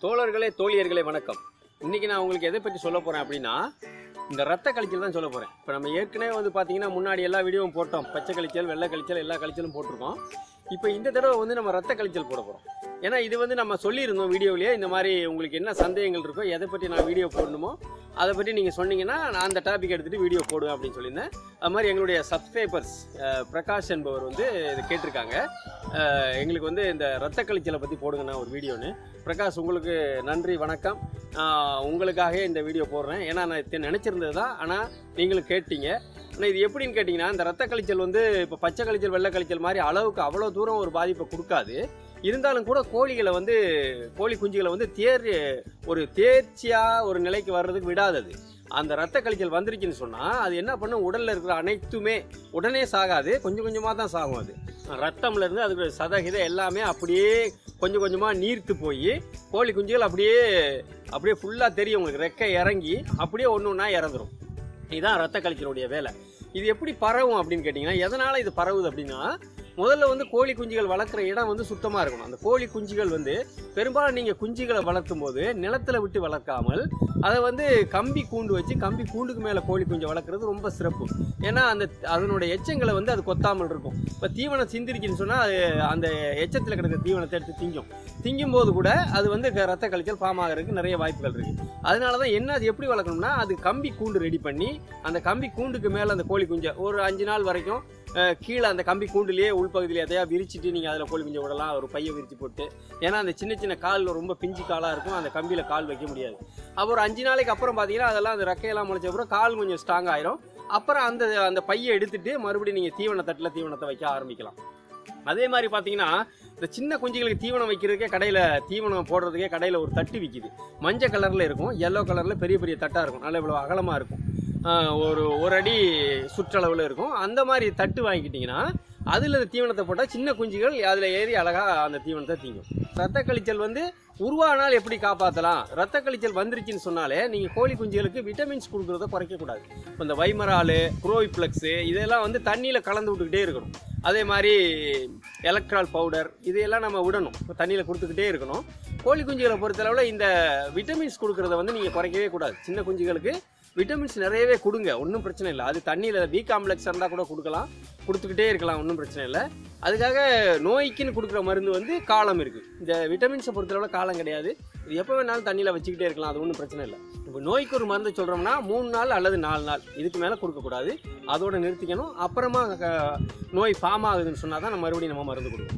தோழர்களே தோழியர்களே வணக்கம் இன்னைக்கு நான் உங்களுக்கு எதை பற்றி சொல்ல போறேன் அப்படின்னா இந்த ரத்த கழிச்சல் தான் சொல்ல போறேன் இப்போ நம்ம ஏற்கனவே வந்து பார்த்தீங்கன்னா முன்னாடி எல்லா வீடியோவும் போட்டோம் பச்சை கழிச்சல் வெள்ளை கழிச்சல் எல்லா கழிச்சலும் போட்டிருக்கோம் இப்போ இந்த தடவை வந்து நம்ம ரத்த கழிச்சல் போட போகிறோம் ஏன்னா இது வந்து நம்ம சொல்லியிருந்தோம் வீடியோவிலேயே இந்த மாதிரி உங்களுக்கு என்ன சந்தேகங்கள் இருக்கோ எதை பற்றி நான் வீடியோ போடணுமோ அதை பற்றி நீங்கள் சொன்னீங்கன்னா நான் அந்த டாபிக் எடுத்துகிட்டு வீடியோ போடுவேன் அப்படின்னு சொல்லியிருந்தேன் அது மாதிரி எங்களுடைய சப்ஸ்கிரைபர்ஸ் பிரகாஷ் என்பவர் வந்து இது கேட்டிருக்காங்க அஹ், எங்களுக்கு வந்து இந்த ரத்த கழிச்சலை பற்றி போடுங்கண்ணா ஒரு வீடியோன்னு பிரகாஷ் உங்களுக்கு நன்றி வணக்கம் ஆஹ் உங்களுக்காக இந்த வீடியோ போடுறேன் ஏன்னா நான் இது நினச்சிருந்தது தான் ஆனால் நீங்களும் கேட்டீங்க ஆனால் இது எப்படின்னு கேட்டிங்கன்னா இந்த ரத்த கழிச்சல் வந்து இப்போ பச்சை கழிச்சல் வெள்ளை கழிச்சல் மாதிரி அளவுக்கு அவ்வளோ தூரம் ஒரு பாதிப்பை கொடுக்காது இருந்தாலும் கூட கோழிகளை வந்து கோழி குஞ்சுகளை வந்து தேர் ஒரு தேர்ச்சியாக ஒரு நிலைக்கு வர்றதுக்கு விடாதது அந்த ரத்த கழிச்சல் வந்துருச்சுன்னு சொன்னால் அது என்ன பண்ணும் உடலில் இருக்கிற அனைத்துமே உடனே சாகாது கொஞ்சம் கொஞ்சமாக தான் சாகும் அது ரத்தம்ல இருந்து அதுக்கு சதகித எல்லாமே அப்படியே கொஞ்சம் கொஞ்சமாக நீர்த்து போய் கோழி குஞ்சுகள் அப்படியே அப்படியே ஃபுல்லாக தெரியும் உங்களுக்கு ரெக்கை இறங்கி அப்படியே ஒன்று ஒன்றா இறந்துரும் இதுதான் ரத்த கழிச்சலுடைய வேலை இது எப்படி பரவும் அப்படின்னு கேட்டிங்கன்னா எதனால் இது பரவுது அப்படின்னா முதல்ல வந்து கோழி குஞ்சுகள் வளர்க்குற இடம் வந்து சுத்தமாக இருக்கணும் அந்த கோழி குஞ்சுகள் வந்து பெரும்பாலும் நீங்கள் குஞ்சுகளை வளர்த்தும் போது நிலத்தில் விட்டு வளர்க்காமல் அதை வந்து கம்பி கூண்டு வச்சு கம்பி கூண்டுக்கு மேலே கோழி குஞ்சை வளர்க்குறது ரொம்ப சிறப்பு ஏன்னா அந்த அதனுடைய எச்சங்களை வந்து அது கொத்தாமல் இருக்கும் இப்போ தீவனம் சிந்திருச்சுன்னு சொன்னால் அது அந்த எச்சத்தில் கிடக்கிற தீவனத்தை எடுத்து திங்கும் திங்கும் போது கூட அது வந்து க- ரத்த கழிச்சல் ஃபார்ம் ஆகிறதுக்கு நிறைய வாய்ப்புகள் இருக்குது அதனால தான் என்ன அது எப்படி வளர்க்கணும்னா அது கம்பி கூண்டு ரெடி பண்ணி அந்த கம்பி கூண்டுக்கு மேலே அந்த கோழி குஞ்சை ஒரு அஞ்சு நாள் வரைக்கும் அஹ், கீழே அந்த கம்பி கூண்டுலேயே உள்பகுதியில் எதையா விரிச்சிட்டு நீங்கள் அதில் கோழி குஞ்சை விடலாம் ஒரு பையை விரிச்சு போட்டு ஏன்னா அந்த சின்ன சின்ன கால் ரொம்ப பிஞ்சு காலாக இருக்கும் அந்த கம்பியில் கால் வைக்க முடியாது அப்புறம் ஒரு அஞ்சு நாளைக்கு அப்புறம் பார்த்தீங்கன்னா அதெல்லாம் அந்த ரெக்கையெல்லாம் முளைச்ச அப்புறம் கால் கொஞ்சம் ஸ்ட்ராங் ஆயிரும் அப்புறம் அந்த அந்த பையை எடுத்துட்டு மறுபடியும் நீங்கள் தீவன தட்டில் தீவனத்தை வைக்க ஆரம்பிக்கலாம் அதே மாதிரி பார்த்தீங்கன்னா இந்த சின்ன குஞ்சுகளுக்கு தீவனம் வைக்கிறதுக்கே கடையில் தீவனம் போடுறதுக்கே கடையில் ஒரு தட்டு விற்கிது மஞ்சள் கலரில் இருக்கும் எல்லோ கலரில் பெரிய பெரிய தட்டாக இருக்கும் நல்ல இவ்வளோ அகலமாக இருக்கும் ஆஹ் ஒரு ஒரு அடி சுற்றளவில் இருக்கும் அந்த மாதிரி தட்டு வாங்கிக்கிட்டிங்கன்னா அதில் இந்த தீவனத்தை போட்டால் சின்ன குஞ்சுகள் அதில் ஏறி அழகாக அந்த தீவனத்தை தீங்கும் ரத்த கழிச்சல் வந்து உருவானால் எப்படி காப்பாற்றலாம் ரத்த கழிச்சல் வந்துருச்சுன்னு சொன்னாலே நீங்கள் கோழி குஞ்சுகளுக்கு விட்டமின்ஸ் கொடுக்குறத குறைக்கக்கூடாது இப்போ இந்த வைமராலு குரோவிப்ளெக்ஸு இதெல்லாம் வந்து தண்ணியில் கலந்து விட்டுக்கிட்டே இருக்கணும் அதே மாதிரி எலக்ட்ரால் பவுடர் இதையெல்லாம் நம்ம விடணும் இப்போ தண்ணியில் கொடுத்துக்கிட்டே இருக்கணும் கோழி குஞ்சுகளை பொறுத்தளவில் இந்த விட்டமின்ஸ் கொடுக்குறத வந்து நீங்கள் குறைக்கவே கூடாது சின்ன குஞ்சுகளுக்கு விட்டமின்ஸ் நிறையவே கொடுங்க ஒன்றும் பிரச்சனை இல்லை அது தண்ணியில் பி காம்ப்ளெக்ஸ் இருந்தால் கூட கொடுக்கலாம் கொடுத்துக்கிட்டே இருக்கலாம் ஒன்றும் பிரச்சனை இல்லை அதுக்காக நோய்க்குன்னு கொடுக்குற மருந்து வந்து காலம் இருக்குது இந்த விட்டமின்ஸை பொறுத்தளவில் காலம் கிடையாது இது எப்போ வேணாலும் தண்ணியில் வச்சுக்கிட்டே இருக்கலாம் அது ஒன்றும் பிரச்சனை இல்லை இப்போ நோய்க்கு ஒரு மருந்து சொல்கிறோம்னா மூணு நாள் அல்லது நாலு நாள் இதுக்கு மேலே கொடுக்கக்கூடாது அதோட நிறுத்திக்கணும் அப்புறமா க- நோய் ஃபார்ம் ஆகுதுன்னு சொன்னால் தான் நம்ம மறுபடியும் நம்ம மருந்து கொடுக்கணும்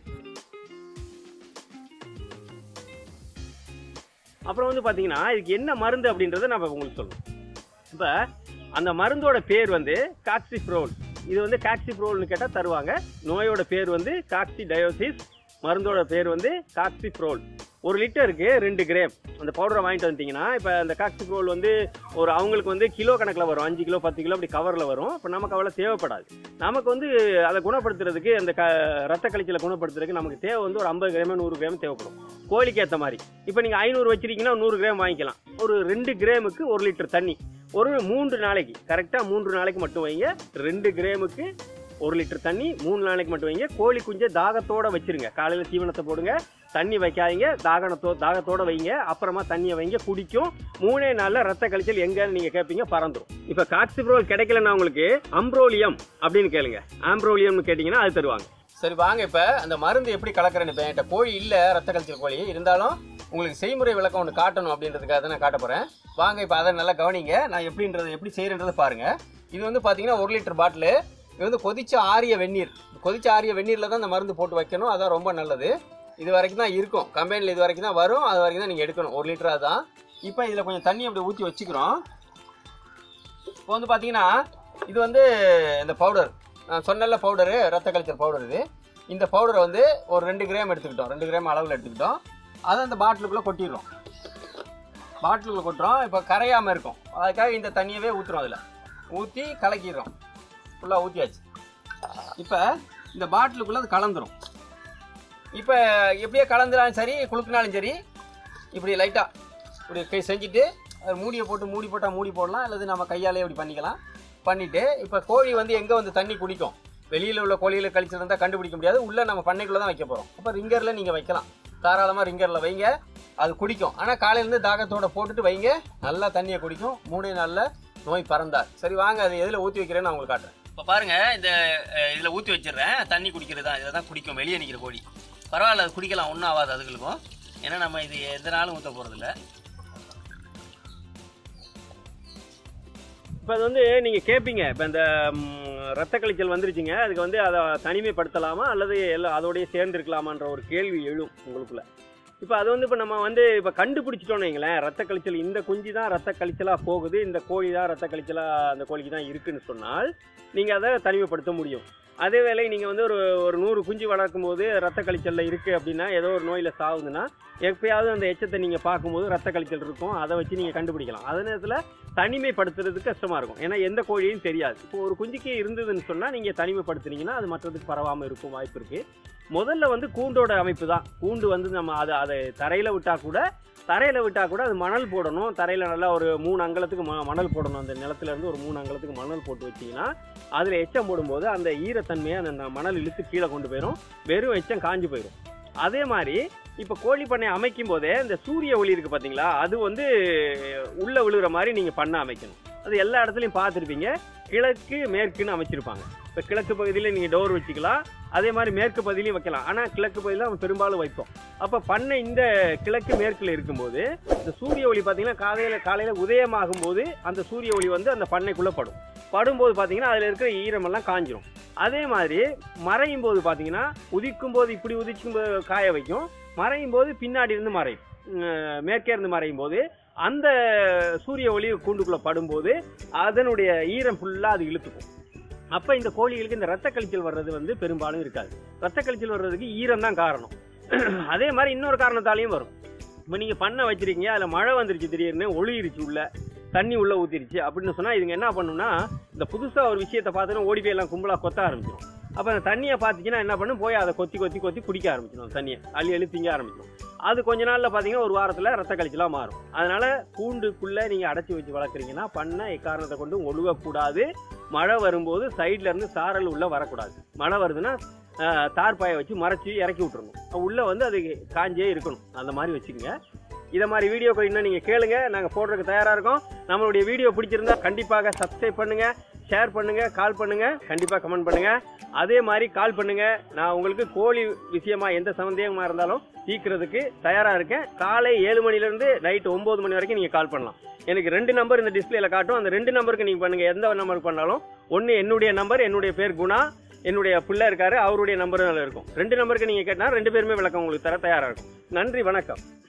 அப்புறம் வந்து பார்த்தீங்கன்னா இதுக்கு என்ன மருந்து அப்படின்றத நம்ம உங்களுக்கு சொல்லணும் இப்போ அந்த மருந்தோட பேர் வந்து காக்சிப்ரோல் இது வந்து காக்சிப்ரோல்னு கேட்டால் தருவாங்க நோயோட பேர் வந்து காக்சி டயோசிஸ் மருந்தோட பேர் வந்து காக்சிப்ரோல் ஒரு லிட்டருக்கு ரெண்டு கிராம் அந்த பவுடரை வாங்கிட்டு வந்துட்டீங்கன்னா இப்போ அந்த காக்சிப்ரோல் வந்து ஒரு அவங்களுக்கு வந்து கிலோ கணக்கில் வரும் அஞ்சு கிலோ பத்து கிலோ அப்படி கவரில் வரும் இப்போ நமக்கு அவ்வளோ தேவைப்படாது நமக்கு வந்து அதை குணப்படுத்துறதுக்கு அந்த க ரத்த கழிச்சலை குணப்படுத்துறதுக்கு நமக்கு தேவை வந்து ஒரு ஐம்பது கிராம் நூறு கிராம் தேவைப்படும் கோழிக்கு ஏற்ற மாதிரி இப்போ நீங்கள் ஐநூறு வச்சிருக்கீங்கன்னா நூறு கிராம் வாங்கிக்கலாம் ஒரு ரெண்டு கிராமுக்கு ஒரு லிட்டர் தண்ணி ஒரு மூன்று நாளைக்கு கரெக்டாக மூன்று நாளைக்கு மட்டும் வைங்க ரெண்டு கிராமுக்கு ஒரு லிட்டர் தண்ணி மூணு நாளைக்கு மட்டும் வைங்க கோழி குஞ்சை தாகத்தோட வச்சிருங்க காலையில் தீவனத்தை போடுங்க தண்ணி வைக்காதீங்க தாகனத்தோ தாகத்தோட வைங்க அப்புறமா தண்ணியை வைங்க குடிக்கும் மூணே நாளில் ரத்த கழிச்சல் எங்கன்னு நீங்கள் கேட்பீங்க பறந்துடும் இப்போ காக்சிப்ரோல் கிடைக்கலன்னா உங்களுக்கு அம்ப்ரோலியம் அப்படின்னு கேளுங்க ஆம்ப்ரோலியம்னு கேட்டிங்கன்னா அது தருவாங்க சரி வாங்க இப்போ அந்த மருந்து எப்படி கலக்கிறேன்னு இப்போ என்கிட்ட கோழி இல்லை ரத்த கழிச்சல் கோழி இருந்தாலும் உங்களுக்கு செய்முறை விளக்கம் ஒன்று காட்டணும் அப்படின்றதுக்காக தான் நான் காட்ட போகிறேன் வாங்க இப்போ அதை நல்லா கவனிங்க நான் எப்படின்றது எப்படி செய்கிறன்றதை பாருங்கள் இது வந்து பார்த்தீங்கன்னா ஒரு லிட்டர் பாட்டிலு இது வந்து கொதிச்ச ஆரிய வெந்நீர் கொதிச்ச ஆரிய வெந்நீரில் தான் இந்த மருந்து போட்டு வைக்கணும் அதான் ரொம்ப நல்லது இது வரைக்கும் தான் இருக்கும் கம்பெனியில் இது வரைக்கும் தான் வரும் அது வரைக்கும் தான் நீங்கள் எடுக்கணும் ஒரு லிட்டராக தான் இப்போ இதில் கொஞ்சம் தண்ணி அப்படி ஊற்றி வச்சுக்கிறோம் இப்போ வந்து பார்த்தீங்கன்னா இது வந்து இந்த பவுடர் நான் சொன்னல பவுடரு ரத்த கழிச்சல் பவுடர் இது இந்த பவுடரை வந்து ஒரு ரெண்டு கிராம் எடுத்துக்கிட்டோம் ரெண்டு கிராம் அளவில் எடுத்துக்கிட்டோம் அதை அந்த பாட்டிலுக்குள்ளே கொட்டிடுறோம் பாட்டிலுக்குள்ளே கொட்டுறோம் இப்போ கரையாமல் இருக்கும் அதுக்காக இந்த தண்ணியவே ஊற்றுறோம் அதில் ஊற்றி கலக்கிடுறோம் ஃபுல்லாக ஊற்றியாச்சு இப்போ இந்த பாட்டிலுக்குள்ளே அது கலந்துரும் இப்போ எப்படியே கலந்துனாலும் சரி குளுக்குனாலும் சரி இப்படி லைட்டாக இப்படி கை செஞ்சுட்டு அது மூடியை போட்டு மூடி போட்டால் மூடி போடலாம் அல்லது நம்ம கையாலே இப்படி பண்ணிக்கலாம் பண்ணிவிட்டு இப்போ கோழி வந்து எங்கே வந்து தண்ணி குடிக்கும் வெளியில் உள்ள கோழிகளை கழிச்சிருந்தா கண்டுபிடிக்க முடியாது உள்ளே நம்ம பண்ணைக்குள்ளே தான் வைக்க போகிறோம் அப்போ ரிங்கரில் நீங்கள் வைக்கலாம் தாராளமாக ரிங்கரில் வைங்க அது குடிக்கும் ஆனால் காலையிலேருந்து தாகத்தோட போட்டுட்டு வைங்க நல்லா தண்ணியை குடிக்கும் மூணே நாளில் நோய் பறந்தார் சரி வாங்க அது எதில் ஊற்றி வைக்கிறேன்னு நான் உங்களுக்கு காட்டுறேன் இப்போ பாருங்க இந்த இதில் ஊற்றி வச்சிடுறேன் தண்ணி குடிக்கிறது தான் இதில் தான் குடிக்கும் வெளியே நிற்கிற கோழி பரவாயில்ல அது குடிக்கலாம் ஒன்றும் ஆகாது அதுகளுக்கும் ஏன்னா நம்ம இது எந்த நாளும் ஊற்ற போகிறதில்ல இப்போ அது வந்து நீங்கள் கேட்பீங்க இப்போ இந்த ம், ரத்த கழிச்சல் வந்துருச்சுங்க அதுக்கு வந்து அதை தனிமைப்படுத்தலாமா அல்லது எல்லாம் அதோடய சேர்ந்து இருக்கலாமான்ற ஒரு கேள்வி எழும் உங்களுக்குள்ள இப்போ அது வந்து இப்போ நம்ம வந்து இப்போ கண்டுபிடிச்சிட்டோம்னு வைங்களேன் ரத்த கழிச்சல் இந்த குஞ்சு தான் ரத்த கழிச்சலாக போகுது இந்த கோழி தான் ரத்த கழிச்சலாக அந்த கோழிக்கு தான் இருக்குன்னு சொன்னால் நீங்கள் அதை தனிமைப்படுத்த முடியும் அதே வேளை நீங்கள் வந்து ஒரு ஒரு நூறு குஞ்சு வளர்க்கும் போது ரத்த கழிச்சலில் இருக்குது அப்படின்னா ஏதோ ஒரு நோயில் சாகுதுன்னா எப்பயாவது அந்த எச்சத்தை நீங்கள் பார்க்கும்போது ரத்த கழிச்சல் இருக்கும் அதை வச்சு நீங்கள் கண்டுபிடிக்கலாம் அதே நேரத்தில் தனிமைப்படுத்துறதுக்கு கஷ்டமாக இருக்கும் ஏன்னா எந்த கோழியும் தெரியாது இப்போ ஒரு குஞ்சுக்கு இருந்ததுன்னு சொன்னால் நீங்கள் தனிமைப்படுத்துனீங்கன்னா அது மற்றதுக்கு பரவாமல் இருக்கும் வாய்ப்பு இருக்குது முதல்ல வந்து கூண்டோட அமைப்பு தான் கூண்டு வந்து நம்ம அதை அதை தரையில் விட்டால் கூட தரையில் விட்டால் கூட அது மணல் போடணும் தரையில் நல்லா ஒரு மூணு அங்கலத்துக்கு ம மணல் போடணும் அந்த நிலத்துல இருந்து ஒரு மூணு அங்கலத்துக்கு மணல் போட்டு வச்சிங்கன்னா அதில் எச்சம் போடும்போது அந்த ஈரத்தன்மையை அந்த மணல் இழுத்து கீழே கொண்டு போயிடும் வெறும் எச்சம் காஞ்சு போயிடும் அதே மாதிரி இப்போ கோழி பண்ணை அமைக்கும் போதே இந்த சூரிய ஒளி இருக்குது பார்த்தீங்களா அது வந்து உள்ளே விழுகிற மாதிரி நீங்கள் பண்ண அமைக்கணும் அது எல்லா இடத்துலையும் பார்த்துருப்பீங்க கிழக்கு மேற்குன்னு அமைச்சிருப்பாங்க இப்போ கிழக்கு பகுதியில் நீங்கள் டோர் வச்சுக்கலாம் அதே மாதிரி மேற்கு பகுதியிலையும் வைக்கலாம் ஆனால் கிழக்கு பகுதியில் நம்ம பெரும்பாலும் வைப்போம் அப்போ பண்ணை இந்த கிழக்கு மேற்கில் இருக்கும்போது இந்த சூரிய ஒளி பார்த்தீங்கன்னா காலையில் காலையில் உதயமாகும் போது அந்த சூரிய ஒளி வந்து அந்த பண்ணைக்குள்ளே படும் படும்போது பார்த்தீங்கன்னா அதில் இருக்கிற ஈரமெல்லாம் காஞ்சிரும் அதே மாதிரி மறையும் போது பார்த்தீங்கன்னா உதிக்கும் போது இப்படி உதிக்கும் போது காய வைக்கும் மறையும் போது பின்னாடி இருந்து மறையும் உம், மேற்கே இருந்து மறையும் போது அந்த சூரிய ஒளி கூண்டுக்குள்ளே படும்போது அதனுடைய ஈரம் ஃபுல்லாக அது இழுத்துக்கும் அப்போ இந்த கோழிகளுக்கு இந்த ரத்த கழிச்சல் வர்றது வந்து பெரும்பாலும் இருக்காது ரத்த கழிச்சல் வர்றதுக்கு ஈரம் தான் காரணம் அதே மாதிரி இன்னொரு காரணத்தாலையும் வரும் இப்போ நீங்கள் பண்ண வச்சிருக்கீங்க அதில் மழை வந்துருச்சு திடீர்னு ஒளியிருச்சு உள்ள தண்ணி உள்ள ஊற்றிருச்சு அப்படின்னு சொன்னால் இதுங்க என்ன பண்ணுன்னா இந்த புதுசாக ஒரு விஷயத்தை பார்த்தோன்னா ஓடி போய் எல்லாம் கும்பலாக கொத்த ஆரம்பிச்சிடும் அப்போ அந்த தண்ணியை பார்த்துச்சுன்னா என்ன பண்ணும் போய் அதை கொத்தி கொத்தி கொத்தி குடிக்க ஆரம்பிச்சிடும் அந்த தண்ணியை அள்ளி அள்ளி திங்க ஆரம்பிச்சிடும் அது கொஞ்ச நாளில் பார்த்தீங்கன்னா ஒரு வாரத்தில் ரத்த கழிச்சலாக மாறும் அதனால கூண்டுக்குள்ளே நீங்கள் அடைச்சி வச்சு வளர்க்குறீங்கன்னா பண்ணை எக்காரணத்தை கொண்டு ஒழுகக்கூடாது மழை வரும்போது சைட்ல இருந்து சாரல் உள்ள வரக்கூடாது மழை வருதுன்னா ஆஹ், தார்பாயை வச்சு மறைச்சி இறக்கி விட்டுறணும் உள்ள வந்து அது காஞ்சே இருக்கணும் அந்த மாதிரி வச்சுக்கோங்க இதை மாதிரி வீடியோக்கள் இன்னும் நீங்கள் கேளுங்க நாங்கள் போடுறதுக்கு தயாராக இருக்கோம் நம்மளுடைய வீடியோ பிடிச்சிருந்தா கண்டிப்பாக சப்ஸ்கிரைப் பண்ணுங்க ஷேர் பண்ணுங்க கால் பண்ணுங்க கண்டிப்பாக கமெண்ட் பண்ணுங்க அதே மாதிரி கால் பண்ணுங்க நான் உங்களுக்கு கோழி விஷயமா எந்த சந்தேகமா இருந்தாலும் தீர்க்கறதுக்கு தயாராக இருக்கேன் காலை ஏழு மணிலேருந்து நைட்டு ஒம்பது மணி வரைக்கும் நீங்கள் கால் பண்ணலாம் எனக்கு ரெண்டு நம்பர் இந்த டிஸ்பிளேல காட்டும் அந்த ரெண்டு நம்பருக்கு நீங்கள் பண்ணுங்க எந்த நம்பருக்கு பண்ணாலும் ஒன்று என்னுடைய நம்பர் என்னுடைய பேர் குணா என்னுடைய பிள்ளை இருக்காரு அவருடைய நம்பரும் அதில் இருக்கும் ரெண்டு நம்பருக்கு நீங்கள் கேட்டால் ரெண்டு பேருமே விளக்கம் உங்களுக்கு தர தயாராக இருக்கும் நன்றி வணக்கம்